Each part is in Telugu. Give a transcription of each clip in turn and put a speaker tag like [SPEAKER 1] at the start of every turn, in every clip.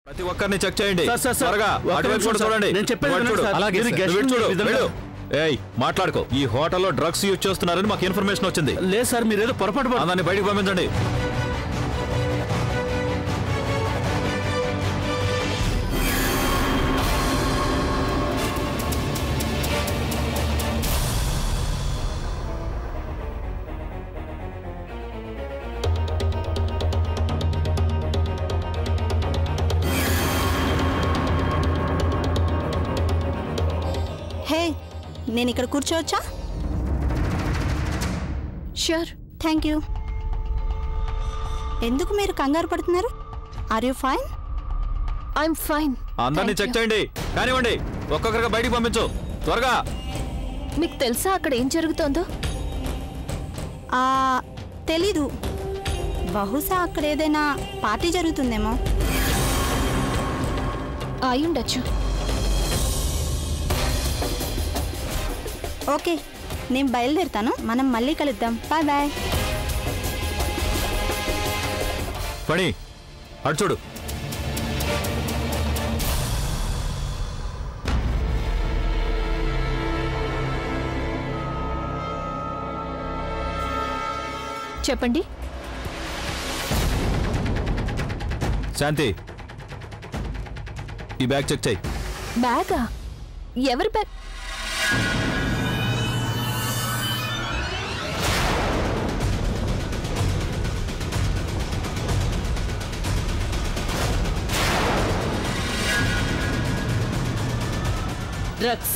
[SPEAKER 1] ప్రతి ఒక్కరిని చెక్ చేయండి
[SPEAKER 2] సార్, సార్, సార్,
[SPEAKER 1] త్వరగా
[SPEAKER 2] ఒక్క
[SPEAKER 1] అటువైపు
[SPEAKER 2] నిమిషం
[SPEAKER 1] కూడా
[SPEAKER 2] సార్.
[SPEAKER 1] చూడండి
[SPEAKER 2] నేను చెప్పేది
[SPEAKER 1] ఇటు
[SPEAKER 2] వినండి
[SPEAKER 1] చూడు.
[SPEAKER 2] సార్.
[SPEAKER 1] అలాగే
[SPEAKER 2] మీరు
[SPEAKER 1] సార్.
[SPEAKER 2] గెస్ట్
[SPEAKER 1] ఇటు చూడు.
[SPEAKER 2] ఈ విధంగా-
[SPEAKER 1] వెళ్ళు. ఏయ్ మాట్లాడుకో ఈ హోటల్లో డ్రగ్స్ యూజ్ చేస్తున్నారని మాకు ఇన్ఫర్మేషన్ వచ్చింది
[SPEAKER 2] లేదు సార్ మీరేదో పొరపాటు పడు-
[SPEAKER 1] అందరిని బయటికి పంపించండి
[SPEAKER 3] హే నేను ఇక్కడ కూర్చోవచ్చా
[SPEAKER 4] ష్యూర్
[SPEAKER 3] థ్యాంక్ యూ ఎందుకు మీరు కంగారు పడుతున్నారు are you fine
[SPEAKER 4] I'm fine
[SPEAKER 1] అందరిని చెక్ చేయండి కానివ్వండి ఒక్కొక్కరిగా బయటికి పంపించు త్వరగా
[SPEAKER 4] మీకు తెలుసా అక్కడ ఏం జరుగుతోందో
[SPEAKER 3] తెలీదు బహుశా అక్కడ ఏదైనా పార్టీ జరుగుతుందేమో
[SPEAKER 4] అయ్యుండొచ్చు
[SPEAKER 3] ఓకే నేను బయలుదేరుతాను మనం మళ్ళీ కలుద్దాం బాయ్ బాయ్
[SPEAKER 1] పని అటు చూడు
[SPEAKER 4] చెప్పండి
[SPEAKER 1] శాంతి ఈ బ్యాగ్ చెక్ చేయి
[SPEAKER 4] బ్యాగా ఎవరి బ్యాగ్
[SPEAKER 5] డ్రగ్స్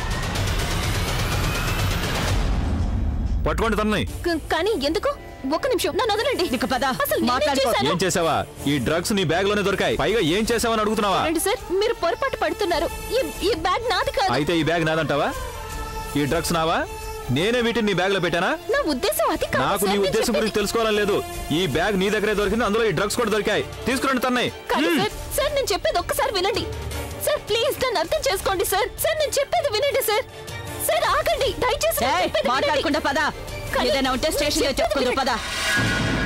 [SPEAKER 1] పట్టుకోండి తనని
[SPEAKER 4] క- కానీ ఎందుకు ఒక్క నిమిషం నన్ను వదలండి
[SPEAKER 5] ఇక పద,
[SPEAKER 4] అసలు నేనేం
[SPEAKER 5] మాట్లాడుకో.
[SPEAKER 4] చేశాను?
[SPEAKER 1] ఏం చేసావా ఈ డ్రగ్స్ నీ బ్యాగ్ లోనే దొరికాయి పైగా ఏం చేసావని అడుగుతున్నావా
[SPEAKER 4] రండి సార్ మీరు పొరపాటు పడుతున్నారు ఈ ఈ బ్యాగ్ నాది కాదు
[SPEAKER 1] అయితే ఈ బ్యాగ్ నాదంటావా ఈ డ్రగ్స్ నావా నేనే వీటిని నీ బ్యాగ్ లో పెట్టానా
[SPEAKER 4] నా ఉద్దేశం అది కాదు
[SPEAKER 1] నాకు
[SPEAKER 4] సార్,
[SPEAKER 1] నీ
[SPEAKER 4] నేను
[SPEAKER 1] ఉద్దేశం
[SPEAKER 4] చెప్పేది-
[SPEAKER 1] గురించి తెలుసుకోవాలని లేదు ఈ బ్యాగ్ నీ దగ్గరే దొరికింది అందులో ఈ డ్రగ్స్ కూడా దొరికాయి తీసుకురండి తన్నయ్య
[SPEAKER 4] కానీ సార్ సార్ నేను చెప్పేది ఒక్కసారి వినండి సార్ ప్లీజ్ నన్ను అర్థం చేసుకోండి సార్ సార్ నేను చెప్పేది వినండి సార్ సార్ ఆగండి దయచేసి నేను
[SPEAKER 5] ఏయ్,
[SPEAKER 4] చెప్పేది వినండి.
[SPEAKER 5] మాట్లాడకుండా పద
[SPEAKER 4] కానీ
[SPEAKER 5] ఏదైనా ఉంటే స్టేషన్ లో
[SPEAKER 4] చెప్పేది
[SPEAKER 5] చెప్పుకుందరు
[SPEAKER 4] వినండి.
[SPEAKER 5] పద